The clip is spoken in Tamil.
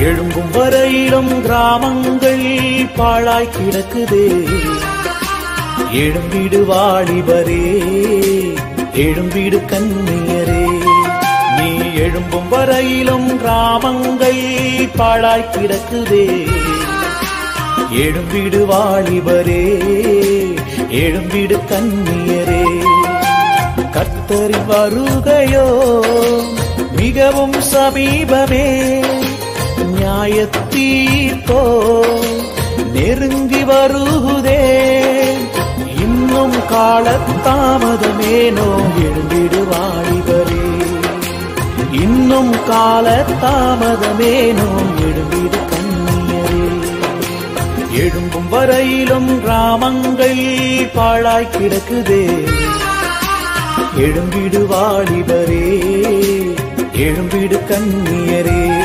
எழும்பும் வரையிலும் கிராமங்கள் பாழாய் கிடக்குதே எழும்பிடு வாலிபரே எழும்பிடு கண்ணியரே நீ எழும்பும் வரையிலும் கிராமங்கள் பாழாய் கிடக்குதே எழும்பிடு வாலிபரே எழும்பிடு கண்ணியரே கர்த்தரி வருகையோ மிகவும் சமீபமே நியாயத்தீர்ப்போ நெருங்கி வருகுதே இன்னும் காலத்தாமதமேனோ எழுந்திடு வாலிபரே இன்னும் காலத்தாமதமேனோ எழுந்திடு கண்ணியரே எழும்பும் வரையிலும் கிராமங்கள் பாழாய் கிடக்குதே எழும்பிடு வாலிபரே எழும்பிடு கண்ணியரே